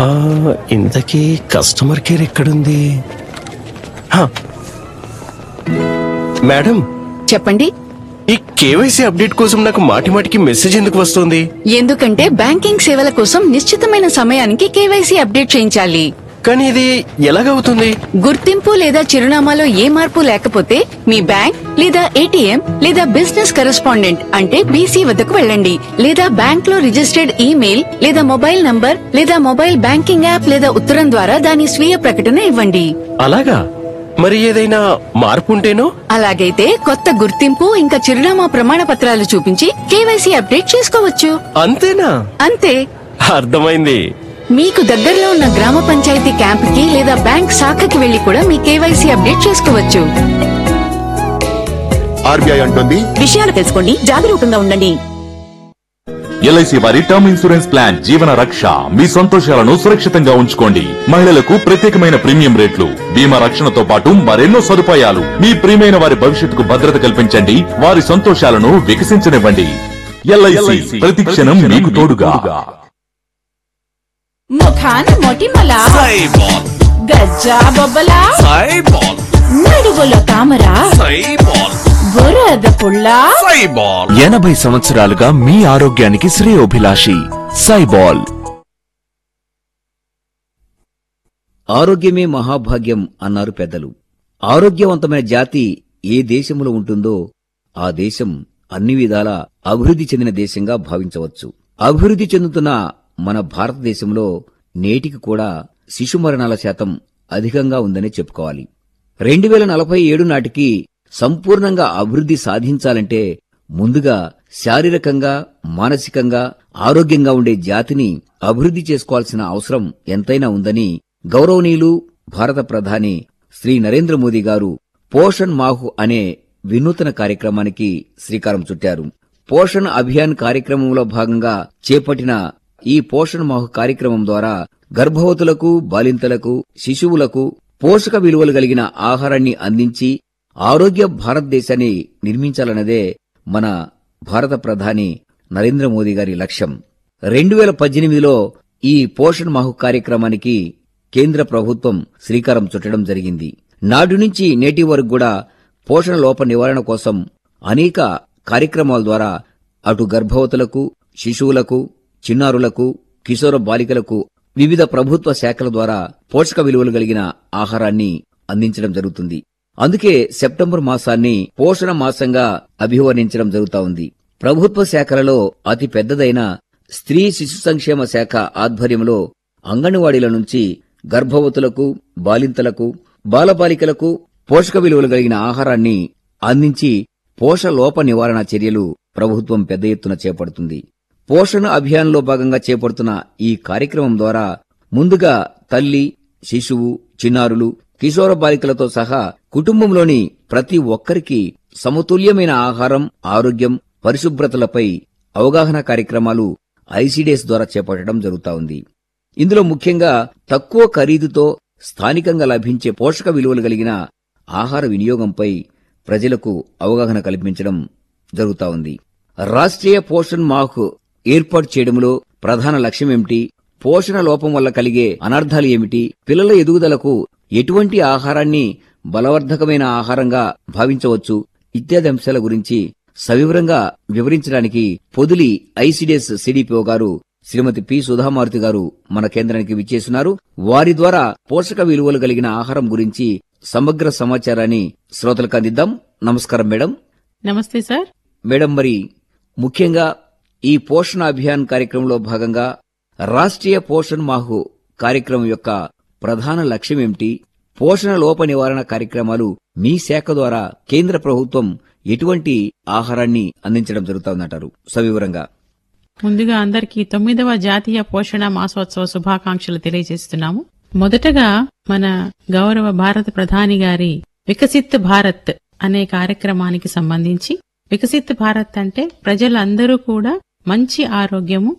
ఆ, ఇంతకీ customer care ఎక్కడుంది హా. మేడం చెప్పండి ఈ కేవైసీ అప్డేట్ కోసం నాకు మాటి మాటికి మెసేజ్ ఎందుకు వస్తుంది ఎందుకంటే బ్యాంకింగ్ సేవల కోసం నిశ్చితమైన సమయానికి కేవైసీ అప్డేట్ చేయించాలి కానీ ఇది ఎలాగవుతుంది గుర్తింపు లేదా చిరునామాలో ఏ మార్పు లేకపోతే మీ బ్యాంక్ లేదా ఏటీఎం లేదా బిజినెస్ కరెస్పాండెంట్ అంటే బీసీ వద్దకు వెళ్ళండి లేదా బ్యాంక్ లో రిజిస్టర్డ్ ఈమెయిల్ లేదా మొబైల్ నంబర్ లేదా మొబైల్ బ్యాంకింగ్ యాప్ లేదా ఉత్తరం ద్వారా దాని స్వీయ ప్రకటన ఇవ్వండి అలాగా మరి ఏదైనా మార్పు ఉంటేనో అలాగైతే కొత్త గుర్తింపు ఇంకా చిరునామా ప్రమాణ పత్రాలు చూపించి కేవైసీ అప్డేట్ చేసుకోవచ్చు అంతేనా అంతే అర్థమైంది మీకు దగ్గరలో ఉన్న గ్రామ పంచాయతీ క్యాంపుకి లేదా బ్యాంక్ శాఖకి వెళ్లి కూడా మీ కేవైసీ అప్డేట్ చేసుకోవచ్చు ఆర్బీఐ అంటుంది విషయాలు తెలుసుకోండి జాగరూకంగా ఉండండి ఎల్ఐసి వారి టర్మ్ ఇన్సూరెన్స్ ప్లాన్ జీవన రక్ష మీ సంతోషాలను సురక్షితంగా ఉంచుకోండి మహిళలకు ప్రత్యేకమైన ప్రీమియం రేట్లు బీమా రక్షణతో పాటు మరెన్నో సదుపాయాలు మీ ప్రియమైన వారి భవిష్యత్తుకు భద్రత కల్పించండి వారి సంతోషాలను వికసించనివ్వండి ఎల్ఐసి ప్రతి క్షణం మీకు తోడుగా ముఖాన మొటిమల సైబాల్ గజ్జా బొబ్బల సైబాల్ నడుగుల తామర సైబాల్ బురద పుల్ల సైబాల్ ఎనభై సంవత్సరాలుగా మీ ఆరోగ్యానికి శ్రేయోభిలాషి సైబాల్ ఆరోగ్యమే మహాభాగ్యం అన్నారు పెద్దలు ఆరోగ్యవంతమైన జాతి ఏ దేశంలో ఉంటుందో ఆ దేశం అన్ని విధాలా అభివృద్ధి చెందిన దేశంగా భావించవచ్చు అభివృద్ధి చెందుతున్న మన భారతదేశంలో నేటికి కూడా శిశు మరణాల శాతం అధికంగా ఉందనే చెప్పుకోవాలి రెండు వేల నలభై ఏడు నాటికి సంపూర్ణంగా అభివృద్ధి సాధించాలంటే ముందుగా శారీరకంగా మానసికంగా ఆరోగ్యంగా ఉండే జాతిని అభివృద్ధి చేసుకోవాల్సిన అవసరం ఎంతైనా ఉందని గౌరవనీయులు భారత ప్రధాని శ్రీ నరేంద్ర మోదీ గారు పోషణ్ మాహు అనే వినూతన కార్యక్రమానికి శ్రీకారం చుట్టారు పోషణ్ అభియాన్ కార్యక్రమంలో భాగంగా చేపట్టిన ఈ పోషణ్ మాహు కార్యక్రమం ద్వారా గర్భవతులకు బాలింతలకు శిశువులకు పోషక విలువలు కలిగిన ఆహారాన్ని అందించి ఆరోగ్య భారతదేశాన్ని నిర్మించాలన్నదే మన భారత ప్రధాని నరేంద్ర మోదీ గారి లక్ష్యం రెండు వేల పద్దెనిమిదిలో ఈ పోషణ్ మాహు కార్యక్రమానికి కేంద్ర ప్రభుత్వం శ్రీకారం చుట్టడం జరిగింది నాడు నుంచి నేటి వరకు కూడా పోషణ లోప నివారణ కోసం అనేక కార్యక్రమాల ద్వారా అటు గర్భవతులకు శిశువులకు చిన్నారులకు కిశోర బాలికలకు వివిధ ప్రభుత్వ శాఖల ద్వారా పోషక విలువలు కలిగిన ఆహారాన్ని అందించడం జరుగుతుంది అందుకే సెప్టెంబర్ మాసాన్ని పోషణ మాసంగా అభివర్ణించడం జరుగుతా ఉంది ప్రభుత్వ శాఖలలో అతి పెద్దదైన స్త్రీ శిశు సంక్షేమ శాఖ ఆధ్వర్యంలో అంగన్వాడీల నుంచి గర్భవతులకు బాలింతలకు బాలబాలికలకు పోషక విలువలు కలిగిన ఆహారాన్ని అందించి పోషలోప నివారణ చర్యలు ప్రభుత్వం పెద్ద ఎత్తున చేపడుతుంది పోషణ అభియాన్లో భాగంగా చేపడుతున్న ఈ కార్యక్రమం ద్వారా ముందుగా తల్లి శిశువు చిన్నారులు కిశోర బాలికలతో సహా కుటుంబంలోని ప్రతి ఒక్కరికి సమతుల్యమైన ఆహారం ఆరోగ్యం పరిశుభ్రతలపై అవగాహన కార్యక్రమాలు ఐసీడీఎస్ ద్వారా చేపట్టడం జరుగుతా ఉంది ఇందులో ముఖ్యంగా తక్కువ ఖరీదుతో స్థానికంగా లభించే పోషక విలువలు కలిగిన ఆహార వినియోగంపై ప్రజలకు అవగాహన కల్పించడం జరుగుతా ఉంది రాష్ట్రీయ పోషణ్ మాహ్ ఏర్పాటు చేయడంలో ప్రధాన లక్ష్యం ఏమిటి పోషణ లోపం వల్ల కలిగే అనర్థాలు ఏమిటి పిల్లల ఎదుగుదలకు ఎటువంటి ఆహారాన్ని బలవర్ధకమైన ఆహారంగా భావించవచ్చు ఇత్యాది అంశాల గురించి సవివరంగా వివరించడానికి పొదిలి ఐసిడిఎస్ సిడిపిఓ గారు శ్రీమతి పి సుధామారుతి గారు మన కేంద్రానికి విచ్చేస్తున్నారు వారి ద్వారా పోషక విలువలు కలిగిన ఆహారం గురించి సమగ్ర సమాచారాన్ని శ్రోతలకు అందిద్దాం నమస్కారం మేడం నమస్తే సార్ మేడం మరి ముఖ్యంగా ఈ పోషణ అభియాన్ కార్యక్రమంలో భాగంగా రాష్ట్రీయ పోషణ్ మాహు కార్యక్రమం యొక్క ప్రధాన లక్ష్యం ఏమిటి పోషణ లోప నివారణ కార్యక్రమాలు మీ శాఖ ద్వారా కేంద్ర ప్రభుత్వం ఎటువంటి ఆహారాన్ని అందించడం జరుగుతుందంటారు సవివరంగా ముందుగా అందరికీ తొమ్మిదవ జాతీయ పోషణ మాసోత్సవ శుభాకాంక్షలు తెలియజేస్తున్నాము మొదటగా మన గౌరవ భారత ప్రధాని గారి వికసిత్ భారత్ అనే కార్యక్రమానికి సంబంధించి వికసిత్ భారత్ అంటే ప్రజలందరూ కూడా మంచి ఆరోగ్యము